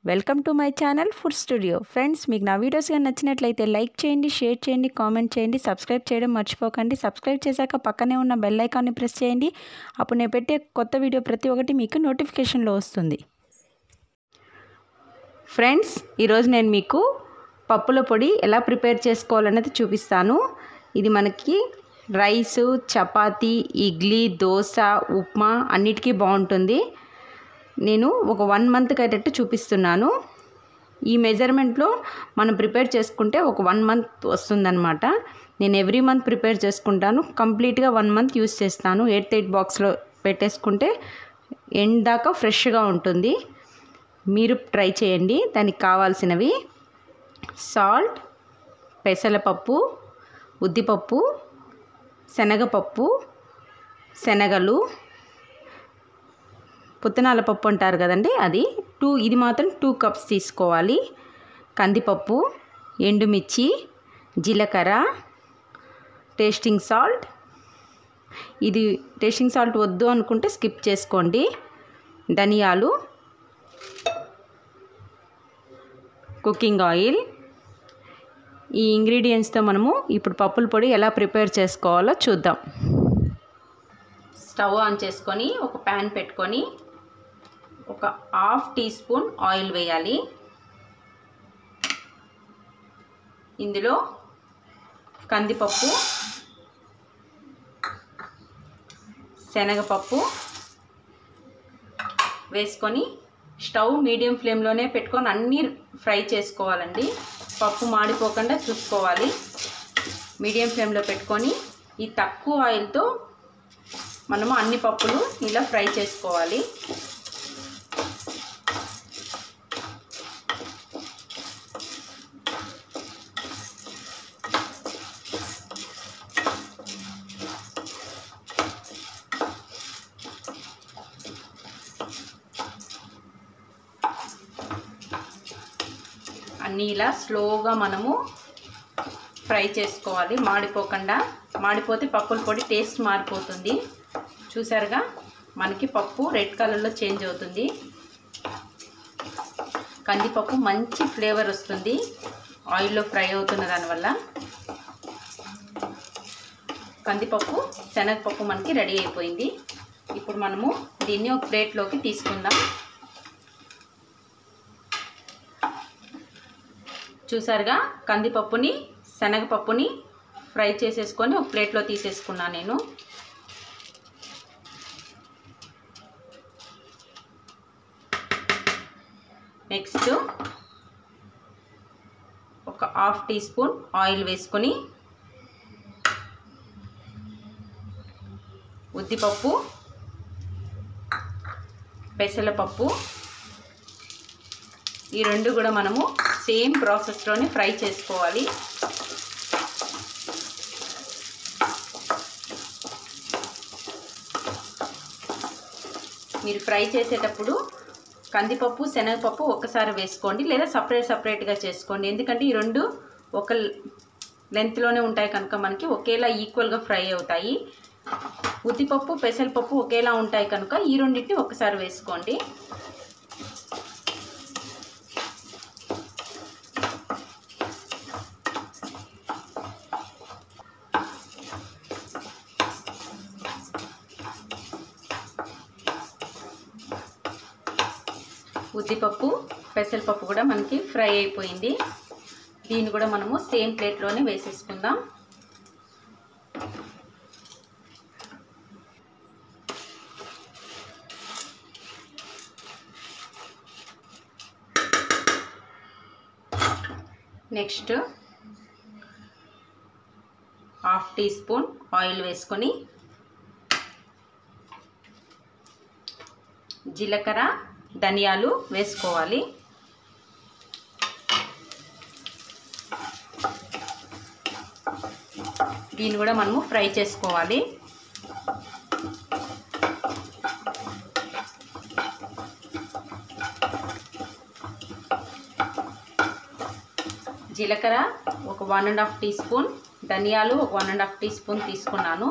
welcome to my channel food studio friends మీకు నా videos కానీ నచ్చినట్లయితే లైక్ చేయండి షేర్ చేయండి కామెంట్ చేయండి సబ్స్క్రైబ్ చేయడం మర్చిపోకండి సబ్స్క్రైబ్ చేశాక పక్కనే ఉన్న బెల్ ఐకాన్ని ప్రెస్ చేయండి అప్పుడు నేను పెట్టే కొత్త వీడియో ప్రతి ఒక్కటి మీకు నోటిఫికేషన్లో వస్తుంది ఫ్రెండ్స్ ఈరోజు నేను మీకు పప్పుల పొడి ఎలా ప్రిపేర్ చేసుకోవాలనేది చూపిస్తాను ఇది మనకి రైసు చపాతీ ఇడ్లీ దోశ ఉప్మా అన్నిటికీ బాగుంటుంది నేను ఒక వన్ మంత్కి అయ్యేటట్టు చూపిస్తున్నాను ఈ మెజర్మెంట్లో మనం ప్రిపేర్ చేసుకుంటే ఒక వన్ మంత్ వస్తుందన్నమాట నేను ఎవ్రీ మంత్ ప్రిపేర్ చేసుకుంటాను కంప్లీట్గా వన్ మంత్ యూస్ చేస్తాను ఎయిట్ ఎయిట్ బాక్స్లో పెట్టేసుకుంటే ఎండ్ దాకా ఫ్రెష్గా ఉంటుంది మీరు ట్రై చేయండి దానికి కావాల్సినవి సాల్ట్ పెసలపప్పు ఉద్దిపప్పు శనగపప్పు శనగలు పుత్తనాల పప్పు అంటారు కదండి అది టూ ఇది మాత్రం టూ కప్స్ తీసుకోవాలి కందిపప్పు ఎండుమిర్చి జీలకర్ర టేస్టింగ్ సాల్ట్ ఇది టేస్టింగ్ సాల్ట్ వద్దు అనుకుంటే స్కిప్ చేసుకోండి ధనియాలు కుకింగ్ ఆయిల్ ఈ ఇంగ్రీడియంట్స్తో మనము ఇప్పుడు పప్పుల పొడి ఎలా ప్రిపేర్ చేసుకోవాలో చూద్దాం స్టవ్ ఆన్ చేసుకొని ఒక ప్యాన్ పెట్టుకొని ఒక హాఫ్ టీ స్పూన్ ఆయిల్ వేయాలి ఇందులో కందిపప్పు శనగపప్పు వేసుకొని స్టవ్ మీడియం ఫ్లేమ్లోనే పెట్టుకొని అన్నీ ఫ్రై చేసుకోవాలండి పప్పు మాడిపోకుండా చూసుకోవాలి మీడియం ఫ్లేమ్లో పెట్టుకొని ఈ తక్కువ ఆయిల్తో మనము అన్ని పప్పులు ఇలా ఫ్రై చేసుకోవాలి అన్నీ ఇలా స్లోగా మనము ఫ్రై చేసుకోవాలి మాడిపోకుండా మాడిపోతే పప్పుల పొడి టేస్ట్ మారిపోతుంది చూసారుగా మనకి పప్పు రెడ్ కలర్లో చేంజ్ అవుతుంది కందిపప్పు మంచి ఫ్లేవర్ వస్తుంది ఆయిల్లో ఫ్రై అవుతున్న దానివల్ల కందిపప్పు శనగపప్పు మనకి రెడీ అయిపోయింది ఇప్పుడు మనము దీన్ని ఒక ప్లేట్లోకి తీసుకుందాం చూసారుగా కందిపప్పుని శనగపప్పుని ఫ్రై చేసేసుకొని ఒక ప్లేట్లో తీసేసుకున్నాను నేను నెక్స్ట్ ఒక హాఫ్ టీ స్పూన్ ఆయిల్ వేసుకొని ఉద్దిపప్పు పెసలపప్పు ఈ రెండు కూడా మనము సేమ్ ప్రాసెస్లోనే ఫ్రై చేసుకోవాలి మీరు ఫ్రై చేసేటప్పుడు కందిపప్పు శనగపప్పు ఒక్కసారి వేసుకోండి లేదా సపరేట్ సపరేట్గా చేసుకోండి ఎందుకంటే ఈ రెండు ఒక లెంత్లోనే ఉంటాయి కనుక మనకి ఒకేలా ఈక్వల్గా ఫ్రై అవుతాయి ఉద్దిపప్పు పెసరపప్పు ఒకేలా ఉంటాయి కనుక ఈ రెండింటిని ఒకసారి వేసుకోండి ఉద్దిపప్పు పెసరపప్పు కూడా మనకి ఫ్రై అయిపోయింది దీన్ని కూడా మనము సేమ్ ప్లేట్లోనే వేసేసుకుందాం next half teaspoon oil వేసుకొని జీలకర్ర ధనియాలు వేసుకోవాలి దీన్ని కూడా మనము ఫ్రై చేసుకోవాలి జీలకర్ర ఒక one and half teaspoon ధనియాలు ఒక one and half teaspoon తీసుకున్నాను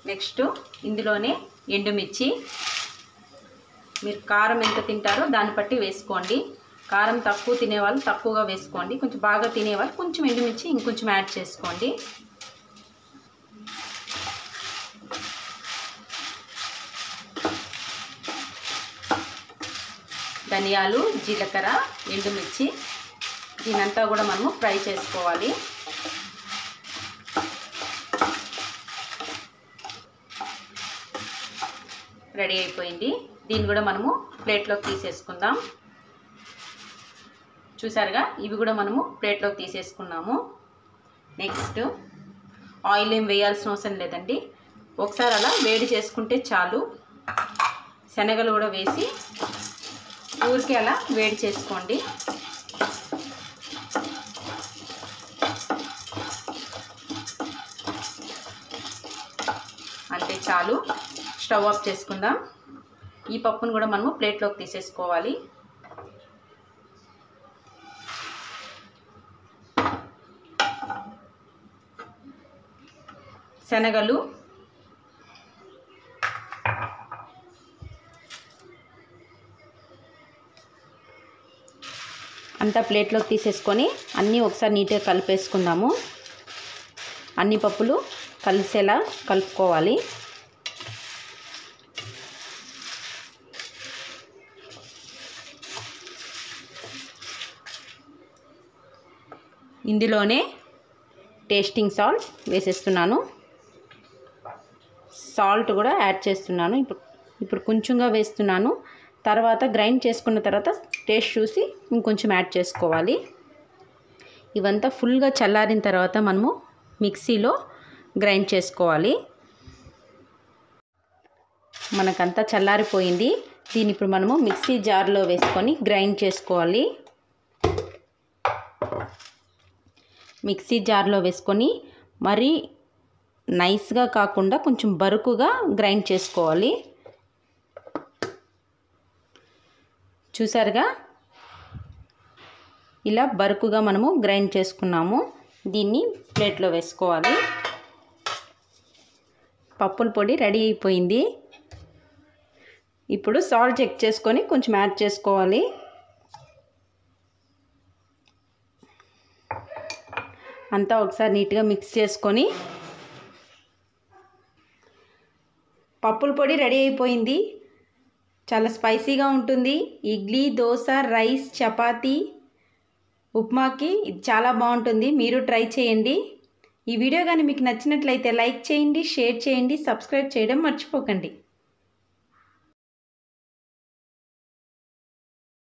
నెక్స్ట్ ఇందులోనే ఎండుమిర్చి మీరు కారం ఎంత తింటారో దాన్ని బట్టి వేసుకోండి కారం తక్కువ తినేవాళ్ళు తక్కువగా వేసుకోండి కొంచెం బాగా తినేవాళ్ళు కొంచెం ఎండుమిర్చి ఇంకొంచెం యాడ్ చేసుకోండి ధనియాలు జీలకర్ర ఎండుమిర్చి దీనంతా కూడా మనము ఫ్రై చేసుకోవాలి రెడీ అయిపోయింది దీన్ని కూడా మనము ప్లేట్లోకి తీసేసుకుందాం చూసారుగా ఇవి కూడా మనము ప్లేట్లోకి తీసేసుకున్నాము నెక్స్ట్ ఆయిల్ ఏం వేయాల్సిన అవసరం లేదండి ఒకసారి అలా వేడి చేసుకుంటే చాలు శనగలు కూడా వేసి ఊరికి అలా వేడి చేసుకోండి అంతే చాలు స్టవ్ ఆఫ్ చేసుకుందాం ఈ పప్పును కూడా మనము ప్లేట్లోకి తీసేసుకోవాలి శనగలు అంతా ప్లేట్లోకి తీసేసుకొని అన్నీ ఒకసారి నీట్గా కలిపేసుకుందాము అన్ని పప్పులు కలిసేలా కలుపుకోవాలి ఇందులోనే టేస్టింగ్ సాల్ట్ వేసేస్తున్నాను సాల్ట్ కూడా యాడ్ చేస్తున్నాను ఇప్పుడు ఇప్పుడు కొంచెంగా వేస్తున్నాను తర్వాత గ్రైండ్ చేసుకున్న తర్వాత టేస్ట్ చూసి ఇంకొంచెం యాడ్ చేసుకోవాలి ఇవంతా ఫుల్గా చల్లారిన తర్వాత మనము మిక్సీలో గ్రైండ్ చేసుకోవాలి మనకంతా చల్లారిపోయింది దీన్ని ఇప్పుడు మనము మిక్సీ జార్లో వేసుకొని గ్రైండ్ చేసుకోవాలి మిక్సీ జార్లో వేసుకొని మరీ నైస్గా కాకుండా కొంచెం బరుకుగా గ్రైండ్ చేసుకోవాలి చూసారుగా ఇలా బరుకుగా మనము గ్రైండ్ చేసుకున్నాము దీన్ని ప్లేట్లో వేసుకోవాలి పప్పుల పొడి రెడీ అయిపోయింది ఇప్పుడు సాల్ట్ చెక్ చేసుకొని కొంచెం యాడ్ చేసుకోవాలి అంతా ఒకసారి నీట్గా మిక్స్ చేసుకొని పప్పుల పొడి రెడీ అయిపోయింది చాలా స్పైసీగా ఉంటుంది ఇడ్లీ దోశ రైస్ చపాతీ ఉప్మాకి ఇది చాలా బాగుంటుంది మీరు ట్రై చేయండి ఈ వీడియో కానీ మీకు నచ్చినట్లయితే లైక్ చేయండి షేర్ చేయండి సబ్స్క్రైబ్ చేయడం మర్చిపోకండి